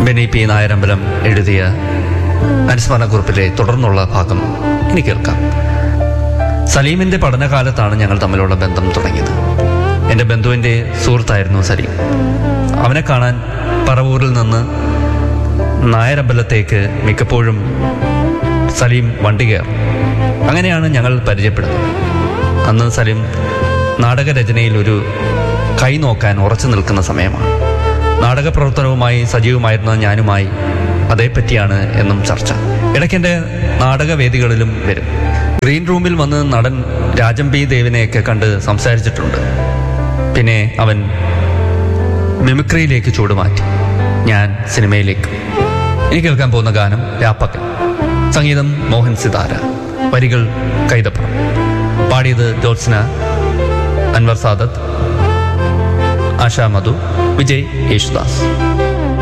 ബെനി P Nayarambalam എഴുതിയ അനുസ്മരണക്കുറിപ്പിലെ തുടർന്നുള്ള ഭാഗം ഇനി കേൾക്കാം സലീമിന്റെ പഠനകാലത്താണ് ഞങ്ങൾ തമ്മിലുള്ള ബന്ധം തുടങ്ങിയത് എൻ്റെ ബന്ധുവിൻ്റെ സുഹൃത്തായിരുന്നു സലീം അവനെ കാണാൻ പറവൂരിൽ നിന്ന് നായരമ്പലത്തേക്ക് മിക്കപ്പോഴും സലീം വണ്ടി കയറും അങ്ങനെയാണ് ഞങ്ങൾ പരിചയപ്പെടുന്നത് അന്ന് സലീം നാടകരചനയിൽ ഒരു കൈ നോക്കാൻ ഉറച്ചു നിൽക്കുന്ന സമയമാണ് നാടക പ്രവർത്തനവുമായി സജീവമായിരുന്ന ഞാനുമായി അതേപ്പറ്റിയാണ് എന്നും ചർച്ച ഇടയ്ക്കെൻ്റെ നാടകവേദികളിലും വരും ഗ്രീൻ റൂമിൽ വന്ന് നടൻ രാജം പി ദേവിനെയൊക്കെ കണ്ട് സംസാരിച്ചിട്ടുണ്ട് പിന്നെ അവൻ മിമിക്രിയിലേക്ക് ചൂടുമാറ്റി ഞാൻ സിനിമയിലേക്ക് ഇനി കേൾക്കാൻ പോകുന്ന ഗാനം രാപ്പകൽ സംഗീതം മോഹൻ സിതാര വരികൾ കൈതപ്പുറം പാടിയത് ജ്യോത്സ്ന അൻവർ സാദത്ത് ആശാ മധു വിജയ് യേശുദാസ്